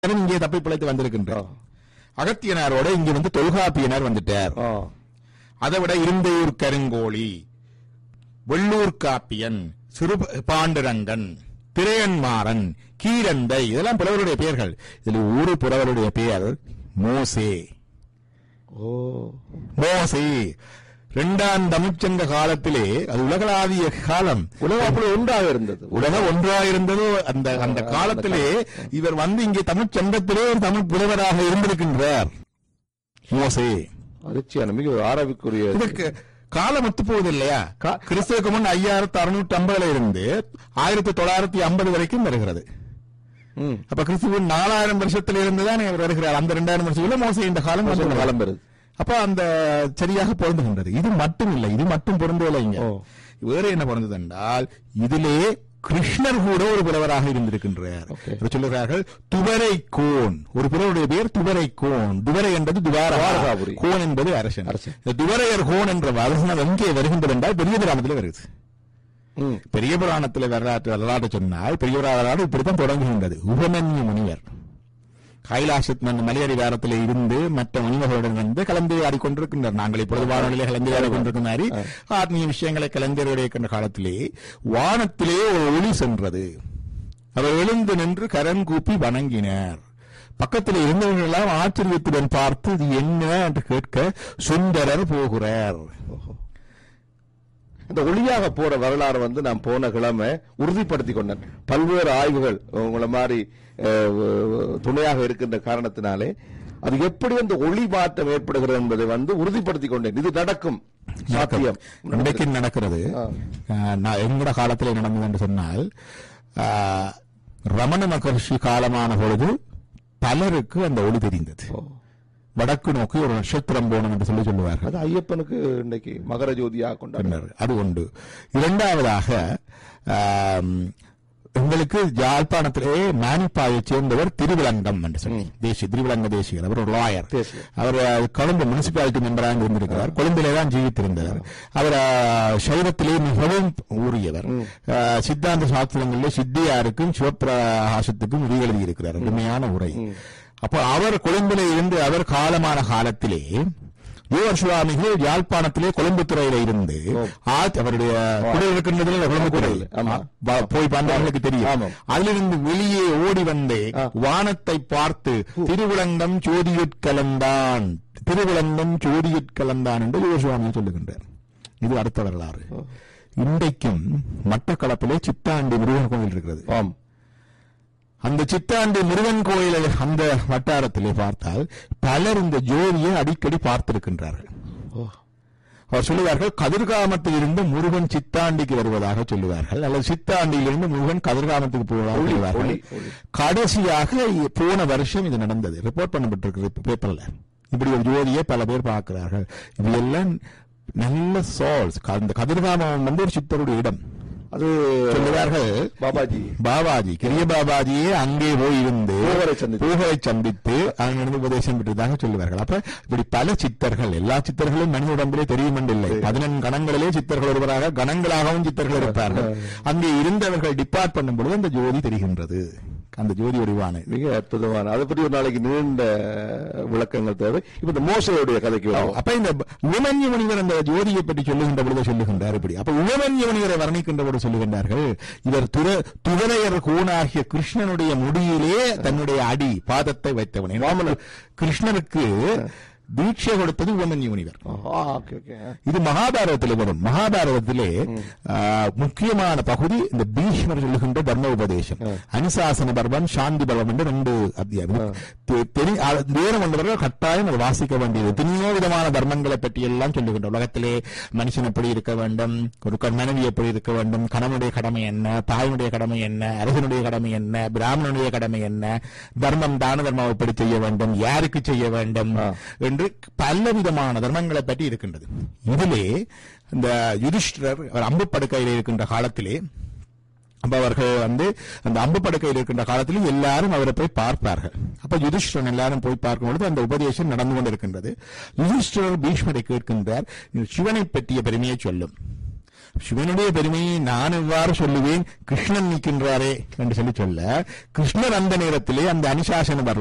இங்கே தப்பி பிழைத்து வந்திருக்கின்றார் ஆ. அகத்தியனாரோட இங்க வந்து தொல்காப்பியனார் வந்துட்டார் ஆ. அதை விட இருந்தையூர் கருங்கோழி வெள்ளூர் காப்பியன் சிறு பாண்டுரங்கன் திரையன்மாறன் கீரந்தை இதெல்லாம் புலவருடைய பெயர்கள் இதுல ஒரு புலவருடைய பெயர் மோசே ஓ மோசே இரண்டாம் தமிழ்ச்சங்க காலத்திலே அது உலகளாவிய காலம் உலகம் அப்படி ஒன்றாக இருந்தது உலகம் ஒன்றாயிருந்ததோ அந்த அந்த அந்த காலத்திலே இவர் வந்து இங்கே தமிழ்ச் சங்கத்திலே ஒரு தமிழ் புலவராக இருந்திருக்கின்றார் மோசே அதிர்ச்சியான மிக ஒரு ஆரம்பிக்குரிய இதுக்கு காலம் ஒத்து போகுது இல்லையா கா- கிறிஸ்துவுக்கு முன் ஐயாயிரத்தி அறுநூற்றி ஐம்பதுல இருந்து ஆயிரத்தி தொள்ளாயிரத்தி ஐம்பது வரைக்கும் வருகிறது ம். அப்ப கிறிஸ்துவின் நாலாயிரம் வருஷத்துல இருந்து தான் இவர் வருகிறார் அந்த ரெண்டாயிரம் வருஷத்துல மோசை இந்த காலம் சொன்ன வந்து காலம் வருது அப்ப அந்த சரியாக பொருந்துகின்றது இது மட்டும் இல்லை இது மட்டும் பொருந்தவில்லை இங்க ஓ. வேற என்ன பொருந்தது என்றால் இதிலே கிருஷ்ணர் கூட ஒரு புலவராக இருந்திருக்கின்றார் Okay. இவர் சொல்லுகிறார்கள் துவரை கோன் ஒரு புலவருடைய பெயர் துவரை கோன் துவரை என்பது துவாரா துவாரகாபுரி. கோன் என்பது அரசன் அரசன். இந்த துவரையர் கோன் என்ற வசனம் எங்கே வருகின்றது என்றால் பெரிய புராணத்தில் வருகிறது ம். பெரிய புராணத்தில் வரலாற்று வரலாற்று சொன்னால் பெரிய வரலாறு இப்படித்தான் தொடங்குகின்றது உபமன்ய முனிவர் கைலாசத் மலையடிவாரத்தில் இருந்து மற்ற முனிவர்களுடன் வந்து கலந்துரையாடி கொண்டிருக்கின்றார் நாங்கள் இப்பொழுது வானொலியில கலந்துரையாடி கொண்டிருக்கும் மாதிரி ஆத்மீய விஷயங்களை கலந்துரையாடிக்கின்ற காலத்திலே வானத்திலே ஒரு ஒளி சென்றது அவர் எழுந்து நின்று கரம் கூப்பி வணங்கினார் பக்கத்தில் இருந்தவர்கள் எல்லாம் ஆச்சரியத்துடன் பார்த்து இது என்ன என்று கேட்க சுந்தரர் போகிறார் ஓஹோ. இந்த ஒளியாக போற வரலாறு வந்து நான் போன கிழமை உறுதிப்படுத்திக் கொண்டேன் பல்வேறு ஆய்வுகள் உங்களை மாதிரி அஹ், துணையாக இருக்கின்ற காரணத்தினாலே அது எப்படி அந்த ஒளி மாற்றம் ஏற்படுகிறது என்பதை வந்து உறுதிப்படுத்திக் கொண்டேன் இது நடக்கும் சாத்தியம் இன்றைக்கு நடக்கிறது ஆ. ஆஹ், நான் எங்கட காலத்தில் நடந்தது என்று சொன்னால் ஆஹ், ரமண மகர்ஷி காலமான பொழுது பலருக்கு அந்த ஒளி தெரிந்தது ஓ. வடக்கு நோக்கி ஒரு நட்சத்திரம் போகணும் என்று சொல்லி சொல்லுவார்கள் அது ஐயப்பனுக்கு இன்னைக்கு மகர ஜோதியாக கொண்டாடினார் பின்னர் அது ஒன்று இரண்டாவதாக ஆம், எங்களுக்கு யாழ்ப்பாணத்திலே மானிப்பாயைச் சேர்ந்தவர் திருவிலங்கம் என்று சொல்லி தேசிய திருவிலங்க தேசிகர் அவர் ஒரு லாயர் தேசிகர். அவர் அஹ், கொழும்பு முனிசிபாலிட்டி மெம்பராக இருந்திருக்கிறார் கொழும்பிலே தான் ஜீவித்திருந்தவர் அவர் அஹ், சைவத்திலே மிகவும் ஊறியவர் அஹ், சித்தாந்த சாஸ்திரங்களிலே சித்தியாருக்கும் சிவப்பிரகாசத்துக்கும் உரை எழுதியிருக்கிறார் அருமையான உரை அப்போ அவர் கொழும்பிலே இருந்து அவர் காலமான காலத்திலே யோகர் சுவாமிகள் யாழ்ப்பாணத்திலே கொழும்பு துறையில இருந்து ஆ- அவருடைய குடல் இருக்கின்றதுல கொழும்பு துறை ஆமா. வ- போய் பார்த்தவர்களுக்கு தெரியும் ஆமாம். அதிலிருந்து வெளியே ஓடி வந்து ஆ. வானத்தை பார்த்து திருவிளங்கம் ஜோதியுட்கலந்தான் திருவிளங்கம் ஜோதியுட்கலந்தான் என்று யோகர் சுவாமி சொல்லுகின்றார் இது அடுத்த வரலாறு இன்றைக்கும் மட்டக்களப்பிலே சித்தாண்டி முருகன் கோவில் இருக்கிறது ஆம் அந்த சித்தாண்டி முருகன் கோயிலை அந்த வட்டாரத்திலே பார்த்தால் பலர் இந்த ஜோதியை அடிக்கடி பார்த்திருக்கின்றார்கள் ஓ. அவர் சொல்லுவார்கள் கதிர்காமத்தில் இருந்து முருகன் சித்தாண்டிக்கு வருவதாக சொல்லுவார்கள் அல்லது சித்தாண்டியிலிருந்து முருகன் கதிர்காமத்துக்கு போவதாக ஒளி, சொல்லுவார்கள் ஒளி, ஒளி. கடைசியாக போன வருஷம் இது நடந்தது ரிப்போர்ட் பண்ணப்பட்டிருக்கு பேப்பர்ல இப்படி ஒரு ஜோதியை பல பேர் பார்க்கிறார்கள் இது எல்லாம் நல்ல சோல்ஸ் அந்த கதிர்காமம் வந்து ஒரு சித்தருடைய இடம் அது சொல்லுவார்கள் பாபாஜி பாபாஜி கிரிய பாபாஜியே அங்கே போய் இருந்து பூவரை சந்தித்து. பூவரை சந்தித்து அங்கிருந்து உபதேசம் பெற்றதாக சொல்லுவார்கள் அப்ப இப்படி பல சித்தர்கள் எல்லா சித்தர்களும் மனித உடம்பிலே தெரியும் என்றில்லை பதினெண் கணங்களிலே சித்தர்கள் ஒருவராக கணங்களாகவும் சித்தர்கள் இருப்பார்கள் அங்கே இருந்தவர்கள் டிபார்ட் பண்ணும் பொழுது அந்த ஜோதி தெரிகின்றது அந்த ஜோதி வடிவான மிக அற்புதமான அதை பற்றி ஒரு நாளைக்கு நீண்ட விளக்கங்கள் தேவை இப்ப இந்த மோசையுடைய கதைக்கு வருவோம் அப்ப இந்த உமன்ய முனிவர் அந்த ஜோதியை பற்றி சொல்லுகின்ற பொழுது சொல்லுகின்றார் இப்படி அப்ப உமன்ய முனிவரை வர்ணிக்கின்ற பொழுது சொல்லுகின்றார்கள் இவர் துர துவரையர் கூணாகிய கிருஷ்ணனுடைய முடியிலே தன்னுடைய அடி பாதத்தை வைத்தவன் ராமன் கிருஷ்ணருக்கு தீட்சை கொடுத்தது உமன்ய முனிவர் ஆ, ஓகே ஓகே இது மகாபாரதத்திலே வரும் மகாபாரதத்திலே ஆ, முக்கியமான பகுதி இந்த பீஷ்மர் சொல்லுகின்ற தர்ம உபதேசம் அனுசாசன பர்வம் சாந்தி பர்வம் என்று ரெண்டு அத்தியாயம் தெ- தெரி- ஆ, நேரம் வந்தவர்கள் கட்டாயம் அதை வாசிக்க வேண்டியது எத்தனையோ விதமான தர்மங்களை பற்றி எல்லாம் சொல்லுகின்ற உலகத்திலே மனுஷன் எப்படி இருக்க வேண்டும் ஒரு க- மனைவி எப்படி இருக்க வேண்டும் கணவனுடைய கடமை என்ன தாயினுடைய கடமை என்ன அரசனுடைய கடமை என்ன பிராமணனுடைய கடமை என்ன தர்மம் தான தர்மம் எப்படி செய்ய வேண்டும் யாருக்கு செய்ய வேண்டும் என்று பல விதமான தர்மங்களை பற்றி இருக்கின்றது இதிலே இந்த யுதிஷ்டர் அவர் அம்பு படுக்கையில் இருக்கின்ற காலத்திலே அப்ப அவர்கள் வந்து அந்த அம்பு படுக்கையில் இருக்கின்ற காலத்திலும் எல்லாரும் அவரை போய் பார்ப்பார்கள் அப்ப யுதிஷ்டரன் எல்லாரும் போய் பார்க்கும் பொழுது அந்த உபதேசம் நடந்து கொண்டிருக்கின்றது யுதிஷ்டர் பீஷ்மரை கேட்கின்றார் "நீ சிவனை பற்றிய பெருமையை சொல்லும் சிவனுடைய பெருமையை நான் எவ்வாறு சொல்லுவேன் கிருஷ்ணன் நிற்கின்றாரே என்று சொல்லி சொல்ல கிருஷ்ணர் அந்த நேரத்திலே அந்த அனுசாசன பர்வம்